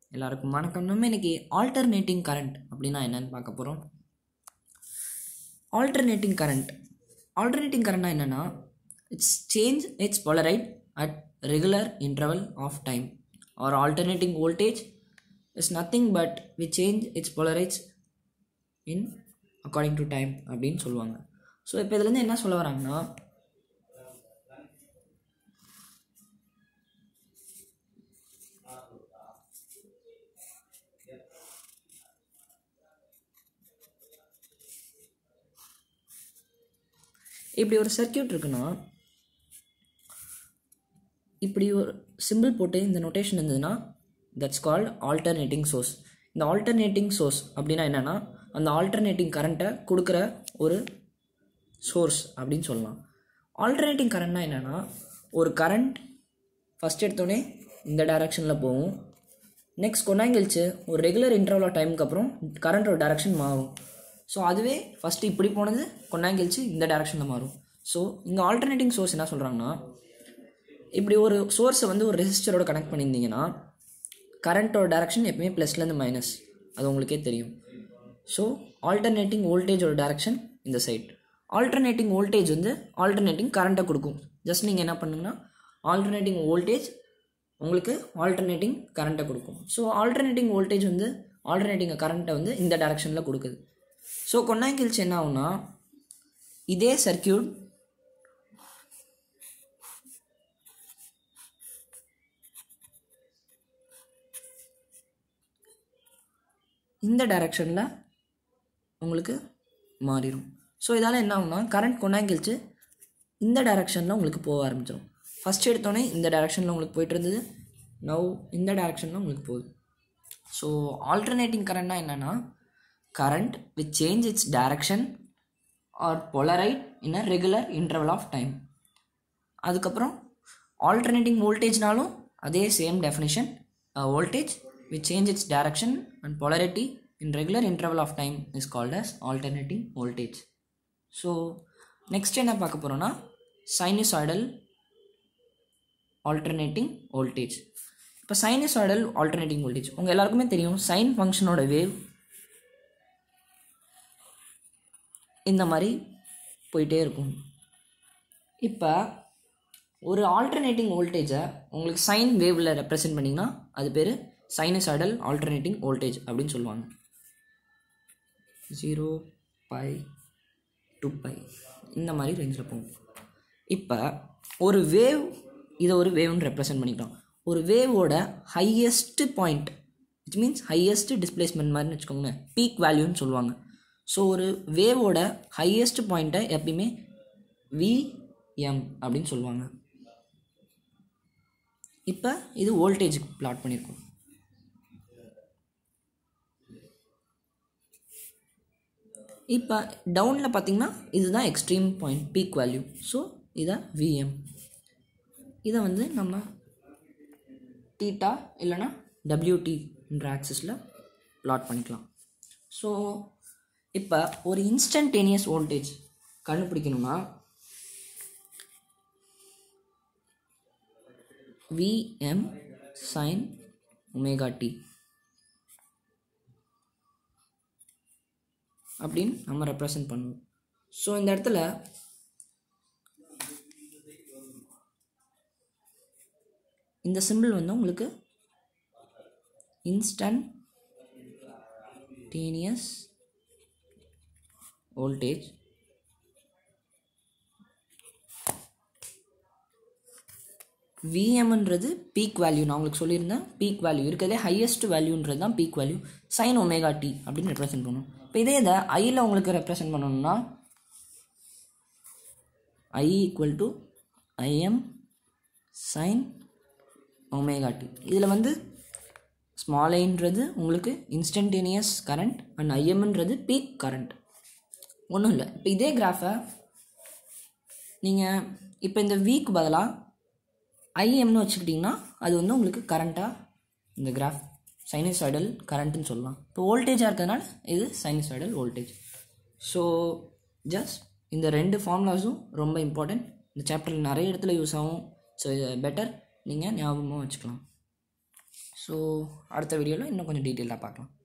எல்லாருக்கும் வணக்கம் நம்ம இன்னைக்கு ஆல்டர்னேட்டிங் கரண்ட் அப்படின்னா என்னன்னு பார்க்க போகிறோம் ஆல்டர்னேட்டிங் கரண்ட் ஆல்டர்னேட்டிங் கரண்ட்னா என்னென்னா it's change it's polarite at regular interval of time or alternating voltage is nothing but we change it's polarites in according to time அப்படின்னு சொல்லுவாங்க ஸோ இப்போ இதுலேருந்து என்ன சொல்ல வராங்கன்னா இப்படி ஒரு சர்க்கியூட் இருக்குன்னா இப்படி ஒரு சிம்பிள் போட்டு இந்த நொட்டேஷன் இருந்ததுன்னா தட்ஸ் கால்ட் ஆல்டர்னேட்டிங் சோர்ஸ் இந்த ஆல்டர்னேட்டிங் சோர்ஸ் அப்படின்னா என்னென்னா அந்த ஆல்டர்னேட்டிங் கரண்ட்டை கொடுக்குற ஒரு சோர்ஸ் அப்படின்னு சொல்லலாம் ஆல்டர்னேட்டிங் கரண்ட்னா என்னென்னா ஒரு கரண்ட் ஃபஸ்ட் எடுத்தோடனே இந்த டைரக்ஷனில் போகும் நெக்ஸ்ட் கொண்டாங்கழிச்சு ஒரு ரெகுலர் இன்டர்வல் ஆஃப் டைமுக்கு அப்புறம் கரண்ட்டோட டைரக்ஷன் மாறும் ஸோ அதுவே ஃபஸ்ட்டு இப்படி போனது கொண்டாங்கழிச்சு இந்த டைரக்ஷனில் மாறும் ஸோ இங்கே ஆல்டர்னேட்டிங் சோர்ஸ் என்ன சொல்கிறாங்கன்னா இப்படி ஒரு சோர்ஸை வந்து ஒரு ரெசிஸ்டரோட கனெக்ட் பண்ணியிருந்தீங்கன்னா கரண்ட்டோட டைரக்ஷன் எப்பவுமே ப்ளஸ்லேருந்து மைனஸ் அது உங்களுக்கே தெரியும் ஸோ ஆல்டர்னேட்டிங் வோல்டேஜோட டைரக்ஷன் இந்த சைட் ஆல்டர்னேட்டிங் வோல்டேஜ் வந்து ஆல்டர்னேட்டிங் கரண்ட்டை கொடுக்கும் ஜஸ்ட் நீங்கள் என்ன பண்ணுங்கன்னா ஆல்டர்னேட்டிங் வோல்டேஜ் உங்களுக்கு ஆல்டர்னேட்டிங் கரண்ட்டை கொடுக்கும் ஸோ ஆல்டர்னேட்டிங் வோல்டேஜ் வந்து ஆல்டர்னேட்டிங் கரண்ட்டை வந்து இந்த டைரக்ஷனில் கொடுக்குது ஸோ கொண்டாங்கில்ஸ் என்ன ஆகும்னா இதே சர்க்கியூட் இந்த டைரக்ஷனில் உங்களுக்கு மாறிடும் ஸோ இதால் என்ன ஆகும்னா கரண்ட் கொண்டாங்கிழிச்சு இந்த டைரக்ஷனில் உங்களுக்கு போக ஆரம்பிச்சிடும் ஃபஸ்ட் எடுத்தோடனே இந்த டைரக்ஷனில் உங்களுக்கு போயிட்டு இருந்தது நவ் இந்த டைரக்ஷனில் உங்களுக்கு போகுது ஸோ ஆல்டர்னேட்டிங் கரண்ட்னா என்னென்னா current with change it's direction or polarity in a regular interval of time அதுக்கப்புறம் ஆல்டர்னேட்டிங் வோல்டேஜ்னாலும் அதே same definition voltage with change it's direction and polarity in regular interval of time is called as alternating voltage so next என்ன பார்க்க போகிறோன்னா sinusoidal alternating voltage இப்போ sinusoidal alternating voltage உங்கள் எல்லாருக்குமே தெரியும் சைன் ஃபங்க்ஷனோட வேவ் இந்த மாதிரி போயிட்டே இருக்கும் இப்போ ஒரு ஆல்டர்னேட்டிங் வோல்டேஜை உங்களுக்கு சைன் வேவில் ரெப்ரசென்ட் பண்ணிங்கன்னா அது பேர் சைனசாய்டல் ஆல்டர்னேட்டிங் வோல்டேஜ் அப்படின்னு சொல்லுவாங்க ஜீரோ பை டூ பை இந்த மாதிரி ரேஞ்சில் போகும் இப்போ ஒரு வேவ் இதை ஒரு வேவ்னு ரெப்ரசென்ட் பண்ணிக்கலாம் ஒரு வேவோட highest point which means highest displacement மாதிரின்னு வச்சுக்கோங்களேன் பீக் வேல்யூன்னு சொல்லுவாங்க ஸோ ஒரு வேவோட ஹையஸ்ட் பாயிண்ட்டை எப்பயுமே விஎம் அப்படின்னு சொல்லுவாங்க இப்போ இது வோல்டேஜுக்கு பிளாட் பண்ணியிருக்கோம் இப்போ டவுனில் பார்த்தீங்கன்னா இதுதான் extreme point peak value so இதை விஎம் இதை வந்து நம்ம டீட்டா இல்லைனா டபிள்யூடின்ற ஆக்சஸில் பிளாட் பண்ணிக்கலாம் ஸோ இப்போ ஒரு இன்ஸ்டன்டேனியஸ் வோல்டேஜ் கண்டுபிடிக்கணும்னா விஎம் சைன் ஒமேகா டி அப்படின்னு நம்ம ரெப்ரசன்ட் பண்ணுவோம் ஸோ இந்த இடத்துல இந்த சிம்பிள் வந்து உங்களுக்கு இன்ஸ்டன்டேனியஸ் வோல்டேஜ் விஎம்ன்றது பீக் வேல்யூ நான் உங்களுக்கு சொல்லியிருந்தேன் பீக் வேல்யூ இருக்கிறதே ஹையஸ்ட் வேல்யூன்றது தான் peak value sine omega T அப்படின்னு ரெப்ரசென்ட் பண்ணணும் இப்போ இதே இதை ஐயில் உங்களுக்கு ரெப்ரசென்ட் பண்ணணும்னா I equal to IM sine omega T இதில் வந்து ஸ்மால் ஐன்றது உங்களுக்கு இன்ஸ்டன்டேனியஸ் கரண்ட் அண்ட் ஐஎம்ன்றது பீக் கரண்ட் ஒன்றும் இல்லை இப்போ இதே கிராஃபை நீங்கள் இப்போ இந்த வீக் பதிலாக ஐஎம்னு வச்சுக்கிட்டிங்கன்னா அது வந்து உங்களுக்கு கரண்ட்டாக இந்த கிராஃப் சைனசாய்டல் கரண்ட்டுன்னு சொல்லலாம் இப்போ வோல்டேஜாக இருக்கிறதுனால இது சைனசாய்டல் வோல்டேஜ் ஸோ ஜஸ்ட் இந்த ரெண்டு ஃபார்முலாஸும் ரொம்ப இம்பார்ட்டண்ட் இந்த சாப்டரில் நிறைய இடத்துல யூஸ் ஆகும் ஸோ பெட்டர் நீங்கள் ஞாபகமாக வச்சுக்கலாம் ஸோ ஸோ அடுத்த வீடியோவில் இன்னும் கொஞ்சம் டீட்டெயிலாக பார்க்கலாம்